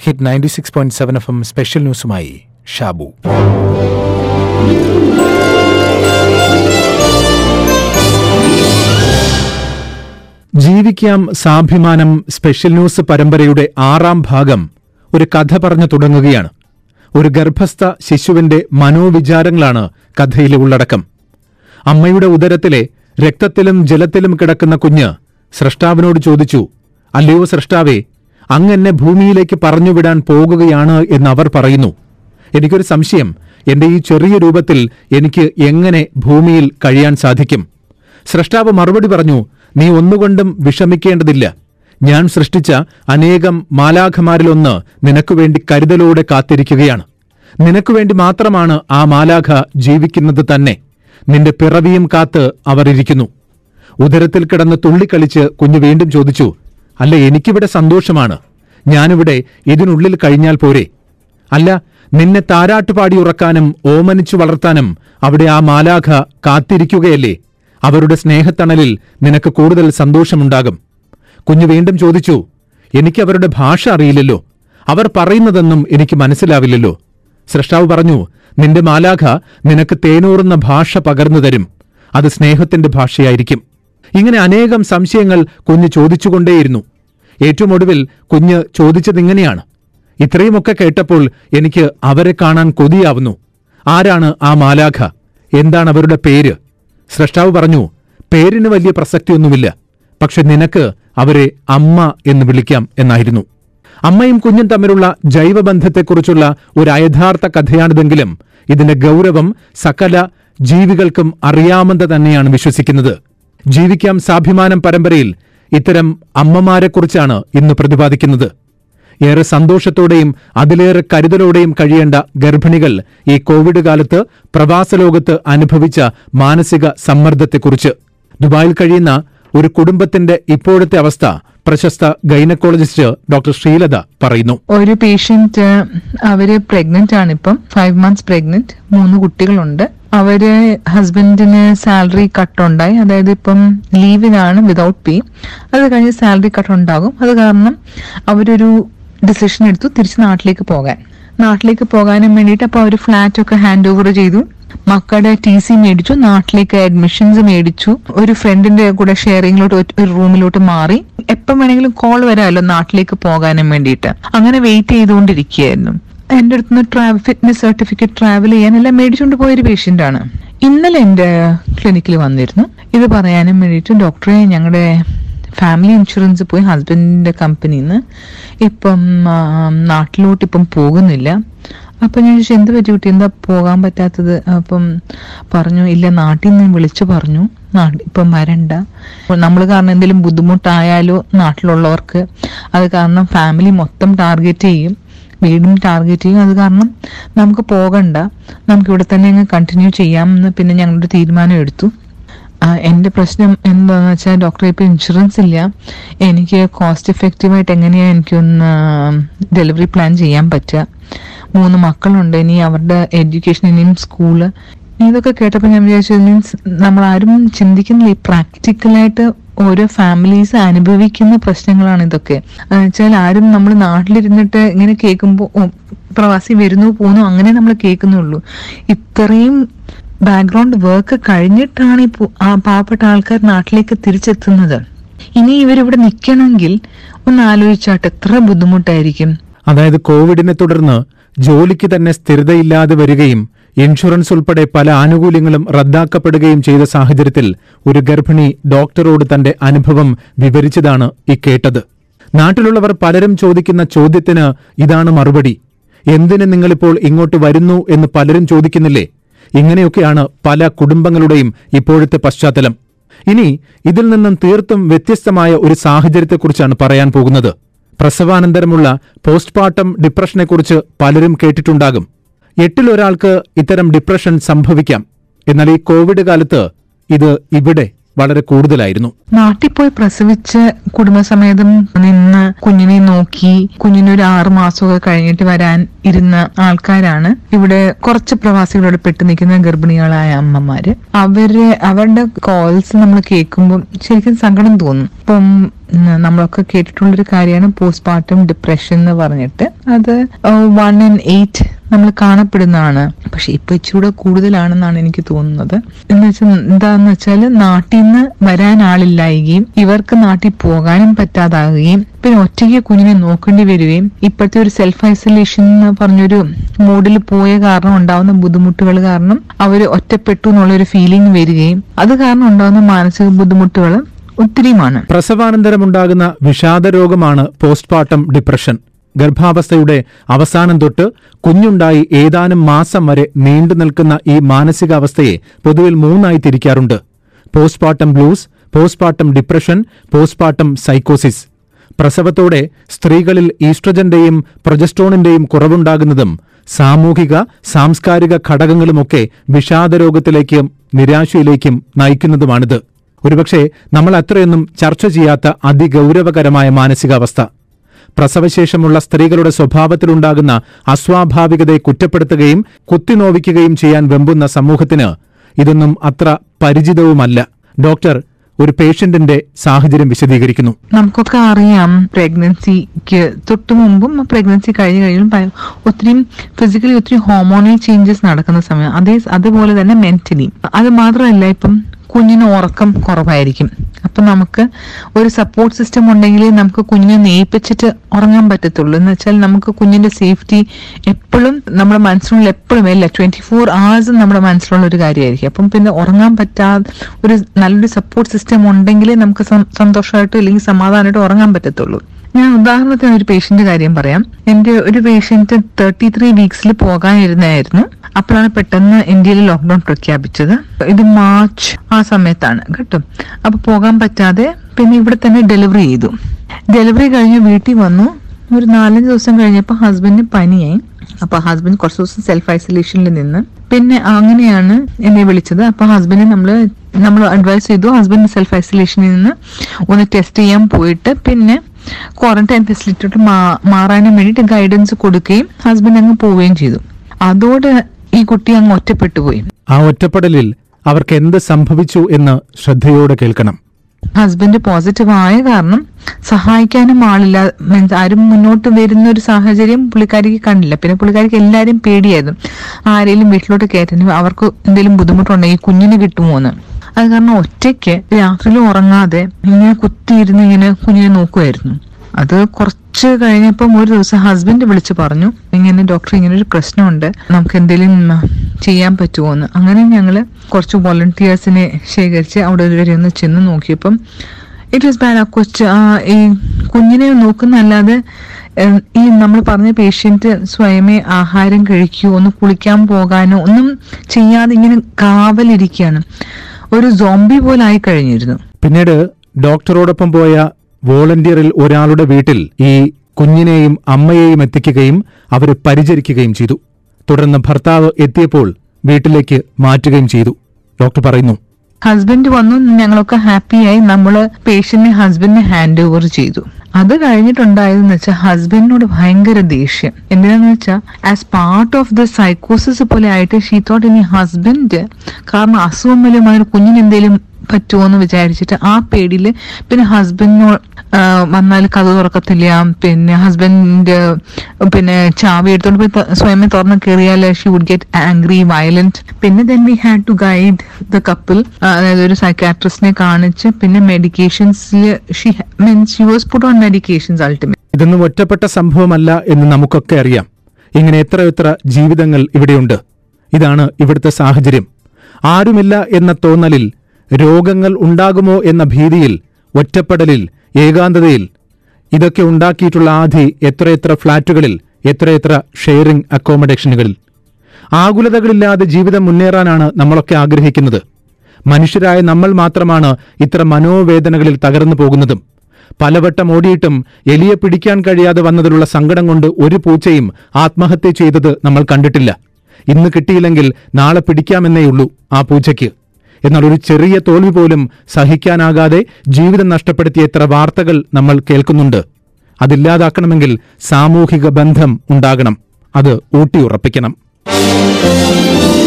hit ninety six point seven F M special ന്യൂസുമായി ഷാബു ജീവിക്കാം സാഭിമാനം സ്പെഷ്യൽ ന്യൂസ് പരമ്പരയുടെ ആറാം ഭാഗം ഒരു കഥ പറഞ്ഞു തുടങ്ങുകയാണ് ഒരു ഗർഭസ്ഥ ശിശുവിന്റെ മനോവിചാരങ്ങളാണ് കഥയിലെ ഉള്ളടക്കം അമ്മയുടെ ഉദരത്തിലെ രക്തത്തിലും ജലത്തിലും കിടക്കുന്ന കുഞ്ഞ് സൃഷ്ടാവിനോട് ചോദിച്ചു അല്ലയോ സൃഷ്ടാവേ അങ്ങെന്നെ ഭൂമിയിലേക്ക് പറഞ്ഞുവിടാൻ പോകുകയാണ് എന്ന് അവർ പറയുന്നു എനിക്കൊരു സംശയം എന്റെ ഈ ചെറിയ രൂപത്തിൽ എനിക്ക് എങ്ങനെ ഭൂമിയിൽ കഴിയാൻ സാധിക്കും സൃഷ്ടാവ് മറുപടി പറഞ്ഞു നീ ഒന്നുകൊണ്ടും വിഷമിക്കേണ്ടതില്ല ഞാൻ സൃഷ്ടിച്ച അനേകം മാലാഖമാരിലൊന്ന് നിനക്കുവേണ്ടി കരുതലോടെ കാത്തിരിക്കുകയാണ് നിനക്കുവേണ്ടി മാത്രമാണ് ആ മാലാഖ ജീവിക്കുന്നത് തന്നെ നിന്റെ പിറവിയും കാത്ത് അവർ ഇരിക്കുന്നു ഉദരത്തിൽ കിടന്ന് തുള്ളിക്കളിച്ച് കുഞ്ഞു വീണ്ടും ചോദിച്ചു അല്ല എനിക്കിവിടെ സന്തോഷമാണ് ഞാനിവിടെ ഇതിനുള്ളിൽ കഴിഞ്ഞാൽ പോരെ അല്ല നിന്നെ താരാട്ടുപാടി ഉറക്കാനും ഓമനിച്ചു വളർത്താനും അവിടെ ആ മാലാഖ കാത്തിരിക്കുകയല്ലേ അവരുടെ സ്നേഹത്തണലിൽ നിനക്ക് കൂടുതൽ സന്തോഷമുണ്ടാകും കുഞ്ഞു വീണ്ടും ചോദിച്ചു എനിക്ക് അവരുടെ ഭാഷ അറിയില്ലല്ലോ അവർ പറയുന്നതെന്നും എനിക്ക് മനസ്സിലാവില്ലല്ലോ സൃഷ്ടാവ് പറഞ്ഞു നിന്റെ മാലാഖ നിനക്ക് തേനൂറുന്ന ഭാഷ പകർന്നു തരും അത് സ്നേഹത്തിന്റെ ഭാഷയായിരിക്കും ഇങ്ങനെ അനേകം സംശയങ്ങൾ കുഞ്ഞ് ചോദിച്ചുകൊണ്ടേയിരുന്നു ഏറ്റവും ഒടുവിൽ കുഞ്ഞ് ചോദിച്ചതിങ്ങനെയാണ് ഇത്രയുമൊക്കെ കേട്ടപ്പോൾ എനിക്ക് അവരെ കാണാൻ കൊതിയാവുന്നു ആരാണ് ആ മാലാഖ എന്താണ് അവരുടെ പേര് സ്രഷ്ടാവ് പറഞ്ഞു പേരിന് വലിയ പ്രസക്തിയൊന്നുമില്ല പക്ഷെ നിനക്ക് അവരെ അമ്മ എന്ന് വിളിക്കാം എന്നായിരുന്നു അമ്മയും കുഞ്ഞും തമ്മിലുള്ള ജൈവബന്ധത്തെക്കുറിച്ചുള്ള ഒരു അയഥാർത്ഥ കഥയാണിതെങ്കിലും ഇതിന്റെ ഗൗരവം സകല ജീവികൾക്കും അറിയാമെന്ന് തന്നെയാണ് വിശ്വസിക്കുന്നത് ജീവിക്കാം സാഭിമാനം പരമ്പരയിൽ ഇത്തരം അമ്മമാരെക്കുറിച്ചാണ് ഇന്ന് പ്രതിപാദിക്കുന്നത് ഏറെ സന്തോഷത്തോടെയും അതിലേറെ കരുതലോടെയും കഴിയേണ്ട ഗർഭിണികൾ ഈ കോവിഡ് കാലത്ത് പ്രവാസലോകത്ത് അനുഭവിച്ച മാനസിക സമ്മർദ്ദത്തെക്കുറിച്ച് ദുബായിൽ കഴിയുന്ന ഒരു കുടുംബത്തിന്റെ ഇപ്പോഴത്തെ അവസ്ഥ പ്രശസ്ത ഗൈനക്കോളജിസ്റ്റ് ഡോക്ടർ ശ്രീലത പറയുന്നു ഒരു പേഷ്യന്റ് അവര് പ്രഗ്നന്റ് ആണ് ഇപ്പം ഫൈവ് മന്ത്സ് പ്രഗ്നന്റ് മൂന്ന് കുട്ടികളുണ്ട് അവര് ഹസ്ബൻഡിന് സാലറി കട്ട് ഉണ്ടായി അതായത് ഇപ്പം ലീവിനാണ് വിതൗട്ട് പേ അത് കഴിഞ്ഞ് സാലറി കട്ട് ഉണ്ടാകും അത് കാരണം അവരൊരു ഡിസിഷൻ എടുത്തു തിരിച്ച് നാട്ടിലേക്ക് പോകാൻ നാട്ടിലേക്ക് പോകാനും വേണ്ടിയിട്ട് അപ്പൊ അവർ ഫ്ലാറ്റ് ഒക്കെ ഹാൻഡ് ഓവർ ചെയ്തു മക്കളുടെ ടി സി മേടിച്ചു നാട്ടിലേക്ക് അഡ്മിഷൻസ് മേടിച്ചു ഒരു ഫ്രണ്ടിന്റെ കൂടെ ഷെയറിങ്ങിലോട്ട് ഒരു റൂമിലോട്ട് മാറി എപ്പം വേണമെങ്കിലും കോൾ വരാമല്ലോ നാട്ടിലേക്ക് പോകാനും വേണ്ടിയിട്ട് അങ്ങനെ വെയിറ്റ് ചെയ്തുകൊണ്ടിരിക്കുകയായിരുന്നു എന്റെ അടുത്തുനിന്ന് ട്രാവൽ ഫിറ്റ്നസ് സർട്ടിഫിക്കറ്റ് ട്രാവൽ ചെയ്യാൻ എല്ലാം മേടിച്ചുകൊണ്ട് പോയൊരു പേഷ്യന്റ് ആണ് ഇന്നലെ എന്റെ ക്ലിനിക്കിൽ വന്നിരുന്നു ഇത് പറയാനും വേണ്ടിയിട്ട് ഡോക്ടറെ ഞങ്ങളുടെ ഫാമിലി ഇൻഷുറൻസ് പോയി ഹസ്ബൻഡിന്റെ കമ്പനിയിൽ നിന്ന് ഇപ്പം ആ, നാട്ടിലോട്ട് ഇപ്പം പോകുന്നില്ല അപ്പൊ ഞാൻ ചോദിച്ചു എന്ത് പറ്റി കുട്ടി എന്താ പോകാൻ പറ്റാത്തത് അപ്പം പറഞ്ഞു ഇല്ല നാട്ടിൽ നിന്ന് വിളിച്ചു പറഞ്ഞു നാ- ഇപ്പം വരണ്ട നമ്മൾ കാരണം എന്തെങ്കിലും ബുദ്ധിമുട്ടായാലോ നാട്ടിലുള്ളവർക്ക് അത് കാരണം ഫാമിലി മൊത്തം ടാർഗറ്റ് ചെയ്യും വീടും ടാർഗറ്റ് ചെയ്യും അത് കാരണം നമുക്ക് പോകണ്ട നമുക്ക് ഇവിടെ തന്നെ അങ്ങ് കണ്ടിന്യൂ ചെയ്യാമെന്ന് പിന്നെ ഞങ്ങളൊരു തീരുമാനം എടുത്തു ആ, എന്റെ പ്രശ്നം എന്താന്ന് വെച്ചാൽ ഡോക്ടറെ ഇപ്പൊ ഇൻഷുറൻസ് ഇല്ല എനിക്ക് കോസ്റ്റ് എഫക്റ്റീവായിട്ട് എങ്ങനെയാ എനിക്കൊന്ന് ഡെലിവറി പ്ലാൻ ചെയ്യാൻ പറ്റുക മൂന്ന് മക്കളുണ്ട് ഇനി അവരുടെ എഡ്യൂക്കേഷൻ ഇനിയും സ്കൂള് ഇതൊക്കെ കേട്ടപ്പോൾ ഞാൻ വിചാരിച്ചു മീൻസ് നമ്മൾ ആരും ചിന്തിക്കുന്നില്ല ഈ പ്രാക്ടിക്കലായിട്ട് ഓരോ ഫാമിലീസ് അനുഭവിക്കുന്ന പ്രശ്നങ്ങളാണ് ഇതൊക്കെ വെച്ചാൽ ആരും നമ്മൾ നാട്ടിലിരുന്നിട്ട് ഇങ്ങനെ കേൾക്കുമ്പോൾ ഓ പ്രവാസി വരുന്നു പോകുന്നു അങ്ങനെ നമ്മൾ കേൾക്കുന്നുള്ളൂ ഇത്രയും ബാക്ക്ഗ്രൗണ്ട് വർക്ക് കഴിഞ്ഞിട്ടാണ് ഈ പു- ആ പാവപ്പെട്ട ആൾക്കാർ നാട്ടിലേക്ക് തിരിച്ചെത്തുന്നത് ഇനി ഇവരിവിടെ നിൽക്കണമെങ്കിൽ ഒന്ന് ആലോചിച്ചാട്ട് എത്ര ബുദ്ധിമുട്ടായിരിക്കും അതായത് കോവിഡിനെ തുടർന്ന് ജോലിക്ക് തന്നെ സ്ഥിരതയില്ലാതെ വരികയും ഇൻഷുറൻസ് ഉൾപ്പെടെ പല ആനുകൂല്യങ്ങളും റദ്ദാക്കപ്പെടുകയും ചെയ്ത സാഹചര്യത്തിൽ ഒരു ഗർഭിണി ഡോക്ടറോട് തന്റെ അനുഭവം വിവരിച്ചതാണ് ഈ കേട്ടത് നാട്ടിലുള്ളവർ പലരും ചോദിക്കുന്ന ചോദ്യത്തിന് ഇതാണ് മറുപടി എന്തിന് നിങ്ങളിപ്പോൾ ഇങ്ങോട്ട് വരുന്നു എന്ന് പലരും ചോദിക്കുന്നില്ലേ ഇങ്ങനെയൊക്കെയാണ് പല കുടുംബങ്ങളുടെയും ഇപ്പോഴത്തെ പശ്ചാത്തലം ഇനി ഇതിൽ നിന്നും തീർത്തും വ്യത്യസ്തമായ ഒരു സാഹചര്യത്തെക്കുറിച്ചാണ് പറയാൻ പോകുന്നത് പ്രസവാനന്തരമുള്ള പോസ്റ്റ്മോർട്ടം ഡിപ്രഷനെക്കുറിച്ച് പലരും കേട്ടിട്ടുണ്ടാകും എട്ടിലൊരാൾക്ക് ഇത്തരം ഡിപ്രഷൻ സംഭവിക്കാം എന്നാൽ ഈ കോവിഡ് കാലത്ത് ഇത് ഇവിടെ വളരെ കൂടുതലായിരുന്നു നാട്ടിൽ പോയി പ്രസവിച്ച് കുടുംബസമേതം നിന്ന് കുഞ്ഞിനെ നോക്കി കുഞ്ഞിന് ഒരു ആറു മാസമൊക്കെ കഴിഞ്ഞിട്ട് വരാൻ ഇരുന്ന ആൾക്കാരാണ് ഇവിടെ കുറച്ച് പ്രവാസികളോട് പെട്ടു നിൽക്കുന്ന ഗർഭിണികളായ അമ്മമാര് അവര് അവരുടെ കോൾസ് നമ്മൾ കേൾക്കുമ്പോൾ ശരിക്കും സങ്കടം തോന്നും ഇപ്പം ഉം, നമ്മളൊക്കെ കേട്ടിട്ടുള്ളൊരു കാര്യമാണ് പോസ്റ്റ്മോർട്ടം ഡിപ്രഷൻ എന്ന് പറഞ്ഞിട്ട് അത് വൺ ഇൻ എയ്റ്റ് നമ്മൾ കാണപ്പെടുന്നതാണ് പക്ഷെ ഇപ്പൊ ഇച്ചിരൂടെ കൂടുതലാണെന്നാണ് എനിക്ക് തോന്നുന്നത് എന്ന് വെച്ചാൽ എന്താന്ന് വെച്ചാൽ നാട്ടിൽ നിന്ന് വരാൻ ആളില്ലായുകയും ഇവർക്ക് നാട്ടിൽ പോകാനും പറ്റാതാകുകയും പിന്നെ ഒറ്റയ്ക്ക് കുഞ്ഞിനെ നോക്കേണ്ടി വരികയും ഇപ്പോഴത്തെ ഒരു സെൽഫ് ഐസൊലേഷൻ എന്ന് പറഞ്ഞൊരു മൂഡിൽ പോയ കാരണം ഉണ്ടാവുന്ന ബുദ്ധിമുട്ടുകൾ കാരണം അവർ ഒറ്റപ്പെട്ടു എന്നുള്ളൊരു ഫീലിംഗ് വരികയും അത് കാരണം ഉണ്ടാവുന്ന മാനസിക ബുദ്ധിമുട്ടുകൾ ഒത്തിരിയുമാണ് പ്രസവാനന്തരമുണ്ടാകുന്ന വിഷാദരോഗമാണ് പോസ്റ്റ്മോർട്ടം ഡിപ്രഷൻ ഗർഭാവസ്ഥയുടെ അവസാനം തൊട്ട് കുഞ്ഞുണ്ടായി ഏതാനും മാസം വരെ നീണ്ടു നിൽക്കുന്ന ഈ മാനസികാവസ്ഥയെ പൊതുവിൽ മൂന്നായി തിരിക്കാറുണ്ട് postmortem blues postmortem depression postmortem സൈക്കോസിസ് പ്രസവത്തോടെ സ്ത്രീകളിൽ ഈസ്ട്രജന്റെയും പ്രൊജസ്ട്രോണിന്റെയും കുറവുണ്ടാകുന്നതും സാമൂഹിക സാംസ്കാരിക ഘടകങ്ങളുമൊക്കെ വിഷാദരോഗത്തിലേക്കും നിരാശയിലേക്കും നയിക്കുന്നതുമാണിത് ഒരുപക്ഷെ നമ്മൾ അത്രയൊന്നും ചർച്ച ചെയ്യാത്ത അതിഗൗരവകരമായ മാനസികാവസ്ഥ പ്രസവശേഷമുള്ള സ്ത്രീകളുടെ സ്വഭാവത്തിലുണ്ടാകുന്ന അസ്വാഭാവികതയെ കുറ്റപ്പെടുത്തുകയും കുത്തിനോവിക്കുകയും ചെയ്യാൻ വെമ്പുന്ന സമൂഹത്തിന് ഇതൊന്നും അത്ര പരിചിതവുമല്ല ഡോക്ടർ ഒരു പേഷ്യന്റിന്റെ സാഹചര്യം വിശദീകരിക്കുന്നു നമുക്കൊക്കെ അറിയാം പ്രഗ്നൻസിക്ക് തൊട്ട് മുമ്പും പ്രഗ്നൻസി കഴിഞ്ഞ് കഴിയും ഒത്തിരി ഫിസിക്കലി ഒത്തിരി ഹോർമോണൽ ചേഞ്ചസ് നടക്കുന്ന സമയം അതേ അതുപോലെ തന്നെ മെന്റലി അത് മാത്രമല്ല ഇപ്പം കുഞ്ഞിന് ഉറക്കം കുറവായിരിക്കും അപ്പൊ നമുക്ക് ഒരു സപ്പോർട്ട് സിസ്റ്റം ഉണ്ടെങ്കിലേ നമുക്ക് കുഞ്ഞിനെ നെയ്പ്പിച്ചിട്ട് ഉറങ്ങാൻ പറ്റത്തുള്ളൂ എന്ന് വെച്ചാൽ നമുക്ക് കുഞ്ഞിന്റെ സേഫ്റ്റി എപ്പോഴും നമ്മുടെ മനസ്സിലുള്ള എപ്പോഴും അല്ല ട്വന്റി ഫോർ അവേഴ്സും നമ്മുടെ മനസ്സിലുള്ള ഒരു കാര്യമായിരിക്കും അപ്പം പിന്നെ ഉറങ്ങാൻ പറ്റാതെ ഒരു നല്ലൊരു സപ്പോർട്ട് സിസ്റ്റം ഉണ്ടെങ്കിലേ നമുക്ക് സം- സന്തോഷമായിട്ട് അല്ലെങ്കിൽ സമാധാനമായിട്ട് ഉറങ്ങാൻ പറ്റത്തുള്ളൂ ഞാൻ ഉദാഹരണത്തിന് ഒരു പേഷ്യന്റ് കാര്യം പറയാം എന്റെ ഒരു പേഷ്യന്റ് തേർട്ടി ത്രീ വീക്സിൽ പോകാനിരുന്നായിരുന്നു അപ്പോഴാണ് പെട്ടെന്ന് ഇന്ത്യയിൽ ലോക്ക്ഡൌൺ പ്രഖ്യാപിച്ചത് ഇത് മാർച്ച് ആ സമയത്താണ് കേട്ടോ അപ്പൊ പോകാൻ പറ്റാതെ പിന്നെ ഇവിടെ തന്നെ ഡെലിവറി ചെയ്തു ഡെലിവറി കഴിഞ്ഞ് വീട്ടിൽ വന്നു ഒരു നാലഞ്ച് ദിവസം കഴിഞ്ഞപ്പോൾ ഹസ്ബൻഡിന് പനിയായി അപ്പൊ ഹസ്ബൻഡ് കുറച്ച് ദിവസം സെൽഫ് ഐസൊലേഷനിൽ നിന്ന് പിന്നെ അങ്ങനെയാണ് എന്നെ വിളിച്ചത് അപ്പൊ ഹസ്ബൻഡിനെ നമ്മള് നമ്മൾ അഡ്വൈസ് ചെയ്തു ഹസ്ബൻഡ് സെൽഫ് ഐസൊലേഷനിൽ നിന്ന് ഒന്ന് ടെസ്റ്റ് ചെയ്യാൻ പോയിട്ട് പിന്നെ ക്വാറന്റൈൻ ഫെസിലിറ്റിയോട്ട് മാറാനും വേണ്ടിയിട്ട് ഗൈഡൻസ് കൊടുക്കുകയും ഹസ്ബൻഡ് അങ്ങ് പോവുകയും ചെയ്തു അതോടെ ഈ കുട്ടി അങ്ങ് ഒറ്റപ്പെട്ടു പോയി ആ ഒറ്റപ്പെടലിൽ അവർക്ക് എന്ത് സംഭവിച്ചു എന്ന് ശ്രദ്ധയോടെ കേൾക്കണം ഹസ്ബൻഡ് പോസിറ്റീവ് ആയ കാരണം സഹായിക്കാനും ആളില്ല മീൻസ് ആരും മുന്നോട്ട് വരുന്ന ഒരു സാഹചര്യം പുള്ളിക്കാരിക്ക് കണ്ടില്ല പിന്നെ പുള്ളിക്കാരിക്ക് എല്ലാവരും പേടിയായിരുന്നു ആരെങ്കിലും വീട്ടിലോട്ട് കയറ്റാനും അവർക്ക് എന്തെങ്കിലും ബുദ്ധിമുട്ടുണ്ടെങ്കിൽ കുഞ്ഞിന് കിട്ടുമോ എന്ന് അത് കാരണം ഒറ്റയ്ക്ക് രാത്രിയിൽ ഉറങ്ങാതെ ഇങ്ങനെ കുത്തിയിരുന്ന് ഇങ്ങനെ കുഞ്ഞിനെ നോക്കുമായിരുന്നു അത് കുറച്ച് കഴിഞ്ഞപ്പം ഒരു ദിവസം ഹസ്ബൻഡ് വിളിച്ചു പറഞ്ഞു ഇങ്ങനെ ഡോക്ടർ ഇങ്ങനെ ഒരു പ്രശ്നമുണ്ട് നമുക്ക് എന്തെങ്കിലും ചെയ്യാൻ പറ്റുമോ എന്ന് അങ്ങനെ ഞങ്ങൾ കുറച്ച് വോളണ്ടിയേഴ്സിനെ ശേഖരിച്ച് അവിടെ വരെ ഒന്ന് ചെന്ന് നോക്കിയപ്പം ഇറ്റ് വാസ് ബാഡ് ആ കൊച്ച് ആ, ഈ കുഞ്ഞിനെ നോക്കുന്നല്ലാതെ ഏഹ്, ഈ നമ്മൾ പറഞ്ഞ പേഷ്യന്റ് സ്വയമേ ആഹാരം കഴിക്കുകയോ ഒന്ന് കുളിക്കാൻ പോകാനോ ഒന്നും ചെയ്യാതെ ഇങ്ങനെ കാവലിരിക്കുകയാണ് ഒരു സോംബി പോലെ ആയി കഴിഞ്ഞിരുന്നു പിന്നീട് ഡോക്ടറോടൊപ്പം പോയ വോളണ്ടിയറിൽ ഒരാളുടെ വീട്ടിൽ ഈ കുഞ്ഞിനെയും അമ്മയെയും എത്തിക്കുകയും അവരെ പരിചരിക്കുകയും ചെയ്തു തുടർന്ന് ഭർത്താവ് എത്തിയപ്പോൾ വീട്ടിലേക്ക് മാറ്റുകയും ചെയ്തു ഡോക്ടർ പറയുന്നു ഹസ്ബൻഡ് വന്നു ഞങ്ങളൊക്കെ ഹാപ്പിയായി നമ്മള് പേഷ്യന്റിനെ ഹസ്ബൻഡിനെ ഹാൻഡ് ഓവർ ചെയ്തു അത് കഴിഞ്ഞിട്ടുണ്ടായതെന്ന് വെച്ചാൽ ഹസ്ബൻഡിനോട് ഭയങ്കര ദേഷ്യം എന്തിനാന്ന് വെച്ചാൽ ആസ് പാർട്ട് ഓഫ് ദ സൈക്കോസിസ് പോലെ ആയിട്ട് ഷീ തോട്ട് ഇനി ഹസ്ബൻഡ് കാരണം അസുഖം മൂലമായ ഒരു കുഞ്ഞിന് എന്തെങ്കിലും പറ്റുമോ എന്ന് വിചാരിച്ചിട്ട് ആ പേടിയിൽ പിന്നെ ഹസ്ബൻഡിനോ വന്നാൽ കഥ തുറക്കത്തില്ല പിന്നെ ഹസ്ബൻഡ് പിന്നെ ചാവി എടുത്തോണ്ട് പോയി ത- സ്വയമേ തുറന്ന് കയറിയാൽ she would get angry violent പിന്നെ then we had to guide the couple അതായത് ഒരു സൈക്കാട്രിസ്റ്റിനെ കാണിച്ച് പിന്നെ മെഡിക്കേഷൻസിൽ she means she was put on medications ultimate ഇതൊന്നും ഒറ്റപ്പെട്ട സംഭവമല്ല എന്ന് നമുക്കൊക്കെ അറിയാം ഇങ്ങനെ എത്ര എത്ര ജീവിതങ്ങൾ ഇവിടെയുണ്ട് ഇതാണ് ഇവിടുത്തെ സാഹചര്യം ആരുമില്ല എന്ന തോന്നലിൽ രോഗങ്ങൾ ഉണ്ടാകുമോ എന്ന ഭീതിയിൽ ഒറ്റപ്പെടലിൽ ഏകാന്തതയിൽ ഇതൊക്കെ ഉണ്ടാക്കിയിട്ടുള്ള ആധി എത്രയെത്ര ഫ്ളാറ്റുകളിൽ എത്രയെത്ര ഷെയറിംഗ് അക്കോമഡേഷനുകളിൽ ആകുലതകളില്ലാതെ ജീവിതം മുന്നേറാനാണ് നമ്മളൊക്കെ ആഗ്രഹിക്കുന്നത് മനുഷ്യരായ നമ്മൾ മാത്രമാണ് ഇത്ര മനോവേദനകളിൽ തകർന്നു പോകുന്നതും പലവട്ടം ഓടിയിട്ടും എലിയെ പിടിക്കാൻ കഴിയാതെ വന്നതിലുള്ള സങ്കടം കൊണ്ട് ഒരു പൂച്ചയും ആത്മഹത്യ ചെയ്തത് നമ്മൾ കണ്ടിട്ടില്ല ഇന്ന് കിട്ടിയില്ലെങ്കിൽ നാളെ പിടിക്കാമെന്നേയുള്ളൂ ആ പൂച്ചയ്ക്ക് എന്നാൽ ഒരു ചെറിയ തോൽവി പോലും സഹിക്കാനാകാതെ ജീവിതം നഷ്ടപ്പെടുത്തിയ എത്ര വാർത്തകൾ നമ്മൾ കേൾക്കുന്നുണ്ട് അതില്ലാതാക്കണമെങ്കിൽ സാമൂഹിക ബന്ധം ഉണ്ടാകണം അത് ഊട്ടിയുറപ്പിക്കണം